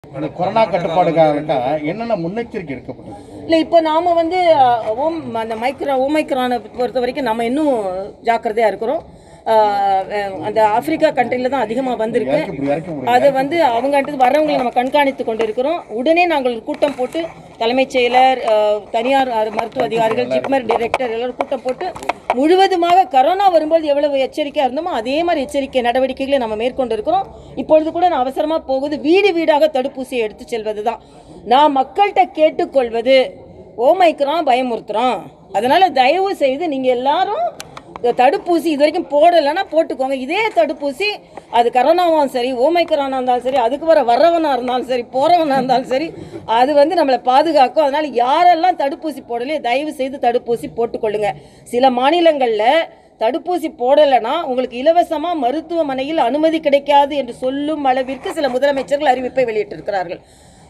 இந்த கொரோனா கட்டுப்பாடுகளுக்காக என்னென்ன முன்னெச்சரிக்கை எடுக்கப்பட்டது இல்லை இப்போ நாம் வந்து அஹ், ஓம் அந்த மைக்ரோ ஓமைக்ரானை பொறுத்த வரைக்கும் நம்ம இன்னும் ஜாக்கிரதையாக இருக்கிறோம் அஹ், அஹ், அந்த ஆப்பிரிக்கா கண்ட்ரியில் தான் அதிகமாக வந்திருக்கு இறக்கி இப்படி இறக்கி முடியும் அது வந்து அவங்கன்றது வர்றவங்களை நம்ம கண்காணித்து கொண்டு இருக்கிறோம் உடனே நாங்கள் ஒரு கூட்டம் போட்டு தலைமைச் செயலர் அஹ், தனியார் அஹ், மருத்துவ அதிகாரிகள் ஜிப்மர் டைரக்டர் எல்லாரும் கூட்டம் போட்டு முழுவதுமாக கரோனா வரும்போது எவ்வளவு எச்சரிக்கையாக இருந்தோமோ அதே மாதிரி எச்சரிக்கை நடவடிக்கைகளை நம்ம மேற்கொண்டு இருக்கிறோம் இப்பொழுது கூட நான் அவசரமாக போகுது வீடு வீடாக தடுப்பூசியை எடுத்து செல்வது தான் நான் மக்கள்கிட்ட கேட்டுக்கொள்வது ஓமைக்கிறோம் பயமுறுத்துறோம் அதனால தயவு செய்து நீங்கள் எல்லாரும் இந்த தடுப்பூசி இது வரைக்கும் போடலைன்னா போட்டுக்கோங்க இதே தடுப்பூசி அது கரோனாவும் சரி ஓமைக்கரோனா இருந்தாலும் சரி அதுக்கு வர வர்றவனாக இருந்தாலும் சரி போகிறவனாக இருந்தாலும் சரி அது வந்து நம்மளை பாதுகாக்கும் அதனால் யாரெல்லாம் தடுப்பூசி போடலையோ தயவு செய்து தடுப்பூசி போட்டுக்கொள்ளுங்க சில மாநிலங்களில் தடுப்பூசி போடலைன்னா உங்களுக்கு இலவசமாக மருத்துவமனையில் அனுமதி கிடைக்காது என்று சொல்லும் அளவிற்கு சில முதலமைச்சர்கள் அறிவிப்பை வெளியிட்டிருக்கிறார்கள்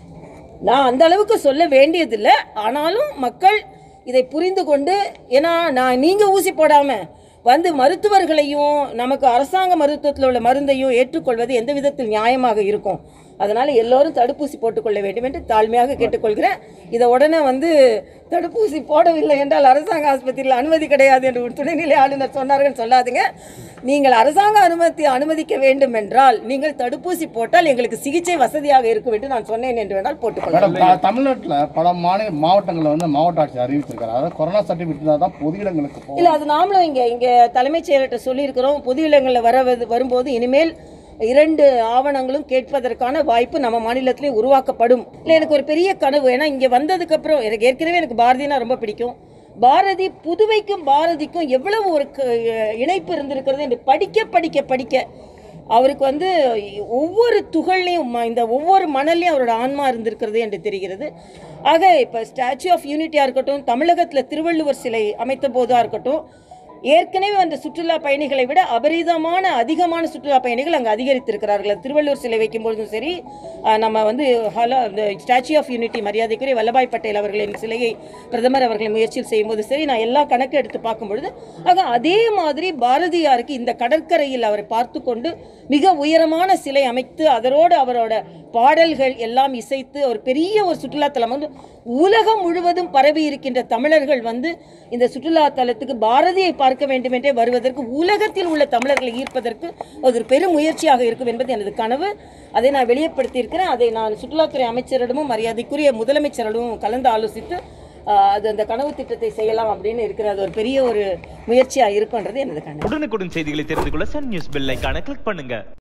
நான் அந்த அளவுக்கு சொல்ல வேண்டியதில்லை ஆனாலும் மக்கள் இதை புரிந்து கொண்டு ஏன்னா நான் நீங்கள் ஊசி போடாமல் வந்து மருத்துவர்களையும் நமக்கு அரசாங்க மருத்துவத்தில் உள்ள மருந்தையும் ஏற்றுக்கொள்வது எந்த விதத்தில் நியாயமாக இருக்கும் அதனால் எல்லோரும் தடுப்பூசி போட்டுக்கொள்ள வேண்டும் என்று தாழ்மையாக கேட்டுக்கொள்கிறேன் இதை உடனே வந்து தடுப்பூசி போடவில்லை என்றால் அரசாங்க ஆஸ்பத்திரியில் அனுமதி கிடையாது என்று ஒரு துணைநிலை ஆளுநர் சொன்னார்கள் சொல்லாதுங்க நீங்கள் அரசாங்க அனுமதி அனுமதிக்க வேண்டும் என்றால் நீங்கள் தடுப்பூசி போட்டால் எங்களுக்கு சிகிச்சை வசதியாக இருக்கும் என்று நான் சொன்னேன் என்று வேணால் போட்டுக்கொள்ளலாம் மேடம் த- தமிழ்நாட்டுல பல மாநில மாவட்டங்களில் வந்து மாவட்ட ஆட்சி அறிவிச்சிருக்காரு அதாவது கொரோனா சர்டிஃபிகேட் இருந்தால் தான் பொது இடங்களுக்கு போகும் இல்லை அது நாமளும் இங்கே இங்கே தலைமைச் செயலர்கிட்ட சொல்லியிருக்கிறோம் பொது இடங்களில் வர வரும்போது இனிமேல் இரண்டு ஆவணங்களும் கேட்பதற்கான வாய்ப்பு நம்ம மாநிலத்திலே உருவாக்கப்படும் இல்லை எனக்கு ஒரு பெரிய கனவு ஏன்னா இங்கே வந்ததுக்கப்புறம் எனக்கு ஏற்கனவே எனக்கு பாரதினா ரொம்ப பிடிக்கும் பாரதி புதுவைக்கும் பாரதிக்கும் எவ்வளவு ஒரு க- இணைப்பு இருந்திருக்கிறது என்று படிக்க படிக்க படிக்க அவருக்கு வந்து ஒவ்வொரு துகள்லையும் ம- இந்த ஒவ்வொரு மணல்லையும் அவரோட ஆன்மா இருந்திருக்கிறது என்று தெரிகிறது ஆக இப்போ ஸ்டாச்சு ஆஃப் யூனிட்டியாக இருக்கட்டும் தமிழகத்தில் திருவள்ளுவர் சிலை அமைத்த போதாக இருக்கட்டும் ஏற்கனவே அந்த சுற்றுலா பயணிகளை விட அபரிதமான அதிகமான சுற்றுலா பயணிகள் அங்கே அதிகரித்திருக்கிறார்கள் திருவள்ளுவர் சிலை வைக்கும்பொழுதும் சரி அஹ், நம்ம வந்து ஹலோ இந்த ஸ்டாச்சு ஆஃப் யூனிட்டி மரியாதைக்குரிய வல்லபாய் பட்டேல் அவர்களின் சிலையை பிரதமர் அவர்களின் முயற்சியில் செய்யும்போது சரி நான் எல்லா கணக்கு எடுத்து பார்க்கும்பொழுது ஆக அதே மாதிரி பாரதியாருக்கு இந்த கடற்கரையில் அவரை பார்த்து கொண்டு மிக உயரமான சிலை அமைத்து அதரோடு அவரோட பாடல்கள் எல்லாம் இசைத்து ஒரு பெரிய ஒரு சுற்றுலாத்தலம் வந்து உலகம் முழுவதும் பரவி இருக்கின்ற தமிழர்கள் வந்து இந்த சுற்றுலாத்தலத்துக்கு பாரதியை பார்க்க வேண்டும் என்றே வருவதற்கு உலகத்தில் உள்ள தமிழர்களை ஈர்ப்பதற்கு அது ஒரு பெரும் முயற்சியாக இருக்கும் என்பது எனது கனவு அதை நான் வெளிப்படுத்தியிருக்கிறேன் அதை நான் சுற்றுலாத்துறை அமைச்சரிடமும் மரியாதைக்குரிய முதலமைச்சரிடமும் கலந்து ஆலோசித்து ஆஹ், அது அந்த கனவு திட்டத்தை செய்யலாம் அப்படின்னு இருக்கிற அது ஒரு பெரிய ஒரு முயற்சியாக இருக்குன்றது எனது கனவு உடனுக்குடன் செய்திகளை தெரிந்து கொள்ள சன் நியூஸ் பெல் ஐகானை கிளிக் பண்ணுங்க